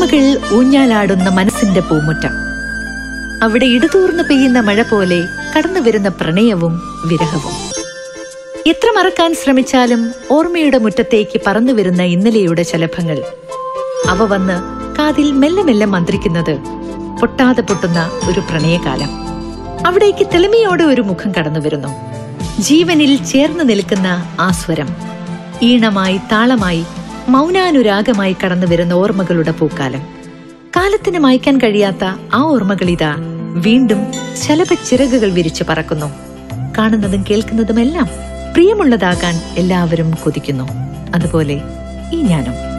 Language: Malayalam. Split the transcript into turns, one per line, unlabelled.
ഓർമ്മകൾ ഊഞ്ഞാലാടുന്ന മനസ്സിന്റെ പൂമുറ്റം അവിടെ ഇടുതൂർന്ന് പെയ്യുന്ന മഴ പോലെ കടന്നു വരുന്ന പ്രണയവും വിരഹവും എത്ര മറക്കാൻ ശ്രമിച്ചാലും ഓർമ്മയുടെ മുറ്റത്തേക്ക് പറന്നു വരുന്ന ഇന്നലെയുടെ ശലഭങ്ങൾ അവ വന്ന് കാതിൽ മെല്ലെ മെല്ലെ മന്ത്രിക്കുന്നത് പൊട്ടാതെ പൊട്ടുന്ന ഒരു പ്രണയകാലം അവിടേക്ക് തെളിമയോടെ ഒരു മുഖം കടന്നു വരുന്നു ജീവനിൽ ചേർന്ന് നിൽക്കുന്ന ആ സ്വരം ഈണമായി താളമായി മൗനാനുരാഗമായി കടന്നു വരുന്ന ഓർമ്മകളുടെ പൂക്കാലം കാലത്തിന് മായ്ക്കാൻ കഴിയാത്ത ആ ഓർമ്മകളിതാ വീണ്ടും ശലഭച്ചിറകുകൾ വിരിച്ചു പറക്കുന്നു കാണുന്നതും കേൾക്കുന്നതുമെല്ലാം പ്രിയമുള്ളതാകാൻ എല്ലാവരും കൊതിക്കുന്നു അതുപോലെ ഈ ഞാനും